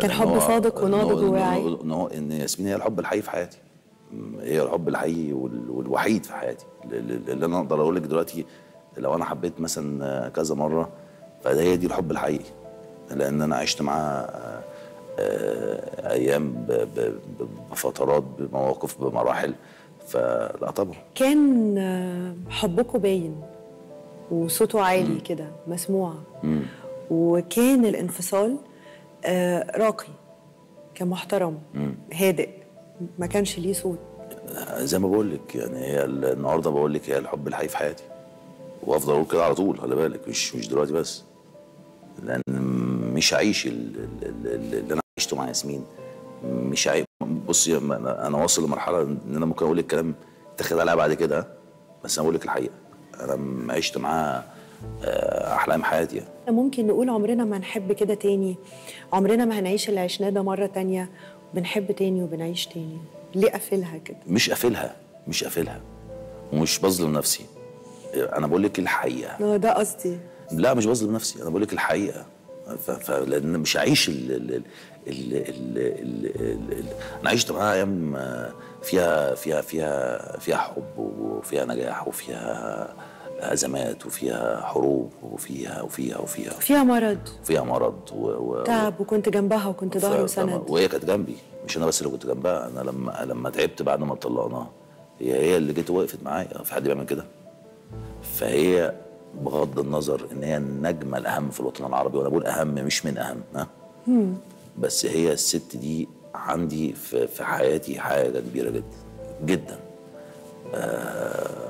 كان إن حب هو- صادق إن وناضج هو- وواعي. إن هو- ان هو ان ياسمين هي الحب الحقيقي في حياتي م- هي الحب الحقيقي وال- والوحيد في حياتي اللي اللي انا اقدر اقول لك دلوقتي لو انا حبيت مثلا كذا مره فده هي دي الحب الحقيقي لان انا عشت معاها آه، آه، ايام ب- ب- ب- بفترات بمواقف بمراحل فلا طبعا كان آه، حبكم باين وصوته عالي كده مسموع وكان الانفصال آه، راقي كان محترم هادئ ما كانش ليه صوت زي ما بقول لك يعني هي ال- النهارده بقول لك هي الحب الحقيقي في حياتي وافضل اقول كده على طول خلي بالك مش مش دلوقتي بس لان مش هعيش ال- ال- ال- اللي انا عشته مع ياسمين مش عيب بصي انا أنا واصل لمرحله ان انا ممكن اقول لك كلام تاخد عليها بعد كده بس انا بقول لك الحقيقه انا م- عشت معاها آه، احلام حياتي يعني. ممكن نقول عمرنا ما نحب كده تاني عمرنا ما هنعيش اللي عشناه ده مرة تانية بنحب تاني وبنعيش تاني ليه قافلها كده مش قافلها مش قافلها ومش بظلم نفسي انا بقول لك الحقيقه آه، ده قصدي لا مش بظلم نفسي انا بقول لك الحقيقه ف... ف... لان مش هعيش ال... ال... ال... ال... ال... ال... ال... ال... انا عشت معاها ايام آه، فيها فيها فيها فيها حب وفيها نجاح وفيها ازمات وفيها حروب وفيها وفيها وفيها فيها مرض وفيها مرض و... و... تعب وكنت جنبها وكنت ظهر ف- وسند وهي كانت جنبي مش انا بس اللي كنت جنبها انا لما لما تعبت بعد ما طلقناها هي هي اللي جت وقفت معايا في حد بيعمل كده فهي بغض النظر ان هي النجمه الاهم في الوطن العربي وانا بقول اهم مش من اهم ها بس هي الست دي عندي في, في حياتي حاجه كبيره جدا جدا آه